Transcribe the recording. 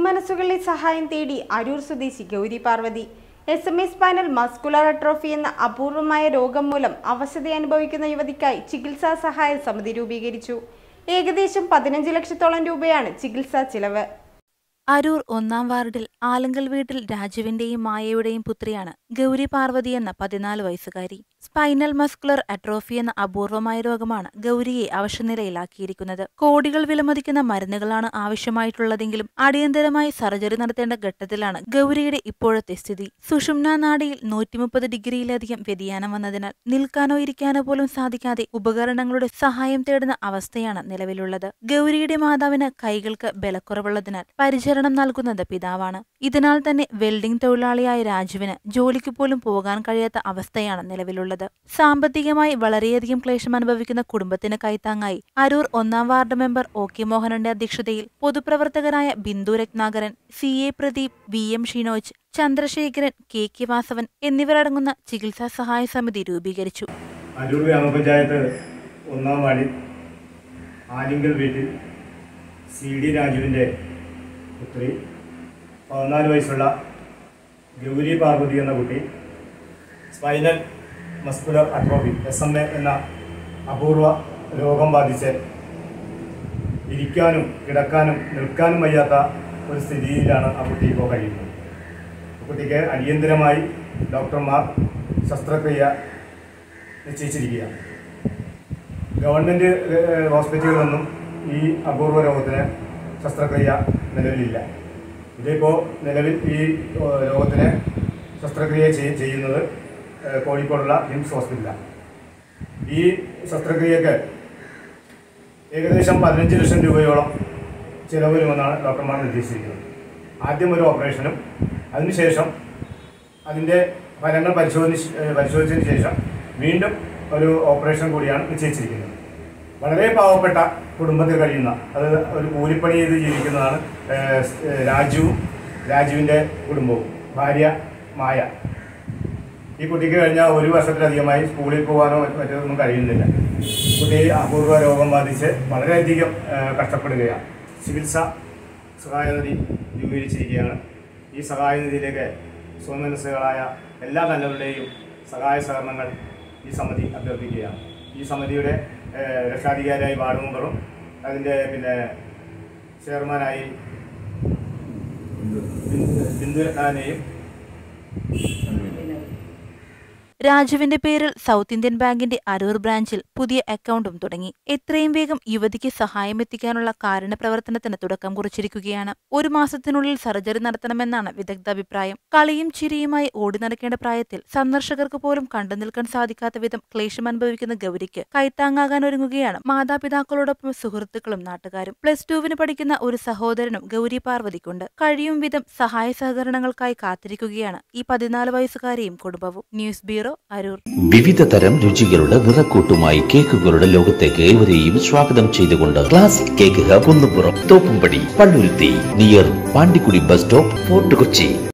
സുമനസ്സുകളിലെ സഹായം തേടി അരൂർ സ്വദേശി Gauri Parvathi S M A spinal muscular atrophy എന്ന അപൂർവമായ രോഗം മൂലം അവശത അനുഭവിക്കുന്ന യുവതിക്കായി ചികിത്സാ സഹായ സമിതി രൂപീകരിച്ചു ഏകദേശം പതിനഞ്ച് ലക്ഷത്തോളം രൂപയാണ് ചികിത്സാ ചിലവ് അരൂർ ഒന്നാം വാർഡിൽ ആലങ്കൽ വീട്ടിൽ രാജുവിന്റെയും മായയുടെയും പുത്രിയാണ് ഗൗരി പാർവതി എന്ന പതിനാല് വയസ്സുകാരി സ്പൈനൽ മസ്കുലർ അട്രോഫി എന്ന അപൂർവമായ രോഗമാണ് ഗൗരിയെ അവശനിലയിലാക്കിയിരിക്കുന്നത് കോടികൾ വിലമതിക്കുന്ന മരുന്നുകളാണ് ആവശ്യമായിട്ടുള്ളതെങ്കിലും അടിയന്തരമായി സർജറി നടത്തേണ്ട ഘട്ടത്തിലാണ് ഗൗരിയുടെ ഇപ്പോഴത്തെ സ്ഥിതി സുഷുമ്ന നാഡിയിൽ നൂറ്റിമുപ്പത് ഡിഗ്രിയിലധികം വ്യതിയാനം വന്നതിനാൽ നിൽക്കാനോ ഇരിക്കാനോ പോലും സാധിക്കാതെ ഉപകരണങ്ങളുടെ സഹായം തേടുന്ന അവസ്ഥയാണ് നിലവിലുള്ളത് ഗൗരിയുടെ മാതാവിന് കൈകൾക്ക് ബലക്കുറവുള്ളതിനാൽ പരിചരണം നൽകുന്നത് പിതാവാണ് ഇതിനാൽ തന്നെ വെൽഡിംഗ് തൊഴിലാളിയായ രാജുവിന് ജോലിക്ക് പോലും പോകാൻ കഴിയാത്ത അവസ്ഥയാണ് നിലവിലുള്ളത് സാമ്പത്തികമായി വളരെയധികം ക്ലേശം അനുഭവിക്കുന്ന കുടുംബത്തിന് കൈത്താങ്ങായി അരൂർ ഒന്നാം വാർഡ് മെമ്പർ ഒ കെ മോഹനന്റെ അധ്യക്ഷതയിൽ പൊതുപ്രവർത്തകരായ Bindu Ratnakaran C A Pradeep V M Shinoj Chandrasekharan K K Vasavan എന്നിവരടങ്ങുന്ന ചികിത്സാ സഹായ സമിതി രൂപീകരിച്ചു അരൂർ ഗ്രാമപഞ്ചായത്ത് ഒന്നാം വാർഡിൽ ആലിങ്കൽ വീട്ടിൽ സി ഡി രാജുവിൻ്റെ പുത്രി പതിനാല് വയസ്സുള്ള ഗൗരി പാർവതി എന്ന കുട്ടി spinal muscular atrophy S M A എന്ന അപൂർവ രോഗം ബാധിച്ച് ഇരിക്കാനും കിടക്കാനും നിൽക്കാനും വയ്യാത്ത ഒരു സ്ഥിതിയിലാണ് ആ കുട്ടി ഇപ്പോൾ കഴിയുന്നത് ആ കുട്ടിക്ക് അടിയന്തരമായി ഡോക്ടർമാർ ശസ്ത്രക്രിയ നിശ്ചയിച്ചിരിക്കുകയാണ് ഗവൺമെൻറ് ഏഹ്, ഹോസ്പിറ്റലുകളൊന്നും ഈ അപൂർവ രോഗത്തിന് ശസ്ത്രക്രിയ നിലവിലില്ല ഇതിപ്പോൾ നിലവിൽ ഈ ഏഹ്, രോഗത്തിന് ശസ്ത്രക്രിയ ചെയ്- ചെയ്യുന്നത് ഏഹ്, കോഴിക്കോടുള്ള കിംസ് ഹോസ്പിറ്റലാണ് ഈ ശസ്ത്രക്രിയക്ക് ഏകദേശം പതിനഞ്ച് ലക്ഷം രൂപയോളം ചിലവ് വരുമെന്നാണ് ഡോക്ടർമാർ നിർദ്ദേശിച്ചിരിക്കുന്നത് ആദ്യം ഒരു ഓപ്പറേഷനും അതിനുശേഷം അതിൻ്റെ ഫലങ്ങൾ പരിശോധിച്ച് ഏഹ് പരിശോധിച്ചതിന് ശേഷം വീണ്ടും ഒരു ഓപ്പറേഷൻ കൂടിയാണ് നിശ്ചയിച്ചിരിക്കുന്നത് വളരെ പാവപ്പെട്ട കുടുംബത്തിൽ കഴിയുന്ന അത് ഒരു കൂലിപ്പണി ചെയ്ത് ജീവിക്കുന്നതാണ് ഏഹ് സ്- ഏഹ് രാജുവും രാജുവിൻ്റെ കുടുംബവും ഭാര്യ മായ ഈ കുട്ടിക്ക് കഴിഞ്ഞ ഒരു വർഷത്തിലധികമായി സ്കൂളിൽ പോകാനോ മറ്റ് മറ്റൊന്നും കഴിയുന്നില്ല കുട്ടി അപൂർവ രോഗം ബാധിച്ച് വളരെയധികം ഏഹ് കഷ്ടപ്പെടുകയാണ് ചികിത്സ സഹായനിധി രൂപീകരിച്ചിരിക്കുകയാണ് ഈ സഹായനിധിയിലേക്ക് സ്വമനസ്സുകളായ എല്ലാ നല്ലവരുടെയും സഹായ സഹകരണങ്ങൾ ഈ സമിതി അഭ്യർത്ഥിക്കുകയാണ് ഈ സമിതിയുടെ ഏഹ്, രക്ഷാധികാരിയായി വാർഡ് മെമ്പറും അതിൻ്റെ പിന്നെ ചെയർമാനായി ബിന്ദു- ബിന്ദു രത്നാനെയും രാജുവിന്റെ പേരിൽ സൗത്ത് ഇന്ത്യൻ ബാങ്കിന്റെ അരൂർ ബ്രാഞ്ചിൽ പുതിയ അക്കൗണ്ടും തുടങ്ങി എത്രയും വേഗം യുവതിക്ക് സഹായം എത്തിക്കാനുള്ള കാരുണ്യപ്രവർത്തനത്തിന് തുടക്കം കുറിച്ചിരിക്കുകയാണ് ഒരു മാസത്തിനുള്ളിൽ സർജറി നടത്തണമെന്നാണ് വിദഗ്ധ അഭിപ്രായം കളിയും ചിരിയുമായി ഓടി നടക്കേണ്ട പ്രായത്തിൽ സന്ദർശകർക്ക് പോലും കണ്ടു നിൽക്കാൻ സാധിക്കാത്ത വിധം ക്ലേശം അനുഭവിക്കുന്ന ഗൗരിക്ക് കൈത്താങ്ങാകാൻ ഒരുങ്ങുകയാണ് മാതാപിതാക്കളോടൊപ്പം സുഹൃത്തുക്കളും നാട്ടുകാരും പ്ലസ് ടുവിന് പഠിക്കുന്ന ഒരു സഹോദരനും ഗൗരി പാർവതിക്കുണ്ട് കഴിയും വിധം സഹായ സഹകരണങ്ങൾക്കായി കാത്തിരിക്കുകയാണ് ഈ പതിനാല് വയസ്സുകാരിയും കുടുംബവും ന്യൂസ് ബ്യൂറോ അരൂർ വിവിധ തരം രുചികളുടെ നിറക്കൂട്ടുമായി കേക്കുകളുടെ ലോകത്തേക്ക് ഏവരെയും സ്വാഗതം ചെയ്തുകൊണ്ട് classic cake hub Kunnumpuram Thoppumpady Palluruthy near Pandikudy bus stop Fort Kochi